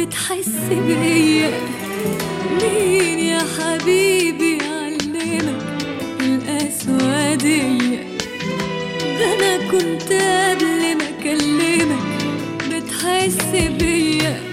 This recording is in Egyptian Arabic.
بتحس بيا مين يا حبيبي علمك القسوة دي ده انا كنت قبل ما اكلمك بتحس بيا